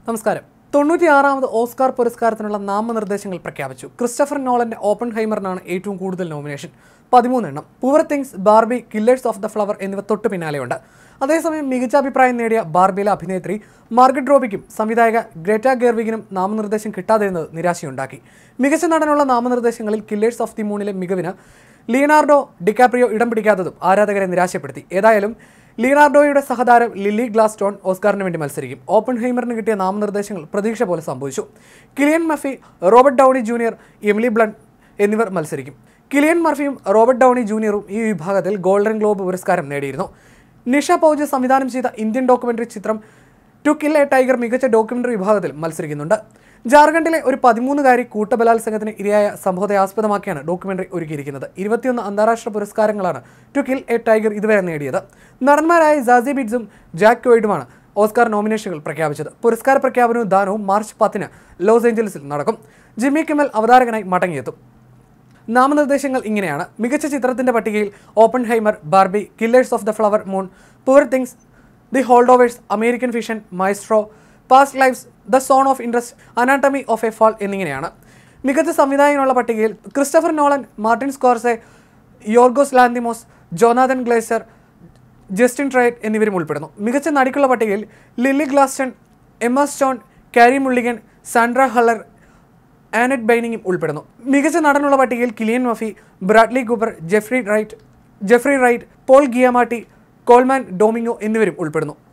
നമസ്കാരം തൊണ്ണൂറ്റിയാറാമത് ഓസ്കാർ പുരസ്കാരത്തിനുള്ള നാമനിർദ്ദേശങ്ങൾ പ്രഖ്യാപിച്ചു Christopher നോളന്റെ open ഹൈമറിനാണ് ഏറ്റവും കൂടുതൽ നോമിനേഷൻ പതിമൂന്നെണ്ണം poor things Barbie killers of the flower എന്നിവ തൊട്ടു പിന്നാലെയുണ്ട് അതേസമയം മികച്ച അഭിപ്രായം നേടിയ ബാർബിയിലെ അഭിനേത്രി മാർഗറ്റ് റോബിക്കും സംവിധായക ഗ്രേറ്റ ഗേർവിഗിനും നാമനിർദ്ദേശം കിട്ടാതിരുന്നത് നിരാശയുണ്ടാക്കി മികച്ച നടനുള്ള നാമനിർദ്ദേശങ്ങളിൽ കില്ലേഴ്സ് ഓഫ് ദി മൂണിലെ മികവിന് ലിയനാർഡോ ഡിക്കാപ്രിയോ ഇടം പിടിക്കാത്തതും ആരാധകരെ നിരാശപ്പെടുത്തി ഏതായാലും ലിയനാർഡോയുടെ സഹതാരം ലില്ലി ഗ്ലാസ്റ്റോൺ ഓസ്കാറിന് വേണ്ടി മത്സരിക്കും ഓപ്പൺ ഹൈമറിന് കിട്ടിയ നാമനിർദ്ദേശങ്ങൾ പ്രതീക്ഷ പോലെ സംഭവിച്ചു Cillian Murphy Robert Downey Junior Emily Blunt എന്നിവർ മത്സരിക്കും കിലിയൻ മർഫിയും റോബർട്ട് ഡൗണി ജൂനിയറും ഈ വിഭാഗത്തിൽ ഗോൾഡൻ ഗ്ലോബ് പുരസ്കാരം നേടിയിരുന്നു നിഷ പൗജ് സംവിധാനം ചെയ്ത ഇന്ത്യൻ ഡോക്യുമെന്ററി ചിത്രം ടു കിൽ എ ടൈഗർ മികച്ച ഡോക്യുമെന്ററി വിഭാഗത്തിൽ മത്സരിക്കുന്നുണ്ട് ജാർഖണ്ഡിലെ ഒരു പതിമൂന്നുകാരി കൂട്ടബലാത്സംഗത്തിന് ഇരയായ സംഭവത്തെ ആസ്പദമാക്കിയാണ് ഡോക്യുമെന്ററി ഒരുക്കിയിരിക്കുന്നത് ഇരുപത്തിയൊന്ന് അന്താരാഷ്ട്ര പുരസ്കാരങ്ങളാണ് ടു കിൽ എ ടൈഗർ ഇതുവരെ നേടിയത് നടന്മാരായ ജാസി ബിറ്റ്സും ജാക്ക് ക്വൈഡുമാണ് ഓസ്കാർ നോമിനേഷനുകൾ പ്രഖ്യാപിച്ചത് പുരസ്കാര പ്രഖ്യാപനവും ദാനവും മാർച്ച് പത്തിന് ലോസ് ഏഞ്ചൽസിൽ നടക്കും ജിമ്മി കിമ്മൽ അവതാരകനായി മടങ്ങിയെത്തും നാമനിർദ്ദേശങ്ങൾ ഇങ്ങനെയാണ് മികച്ച ചിത്രത്തിന്റെ പട്ടികയിൽ Oppenheimer Barbie killers of the flower moon poor things the holdovers American fiction maestro past lives the zone of interest anatomy of a fall എന്നിങ്ങനെയാണ് മികച്ച സംവിധായകനുള്ള പട്ടികയിൽ Christopher Nolan Martin Scorsese Yorgos Lanthimos Jonathan Glazer Justine Triet എന്നിവരും ഉൾപ്പെടുന്നു മികച്ച നടിക്കുള്ള പട്ടികയിൽ Lily Gladstone Emma Stone Carey Mulligan Sandra Huller Annette ബൈനിങ്ങും ഉൾപ്പെടുന്നു മികച്ച നടനുള്ള പട്ടികയിൽ Cillian Murphy Bradley Cooper Jeffrey Wright Jeffrey right Paul Giamatti Colman Domingo എന്നിവരും ഉൾപ്പെടുന്നു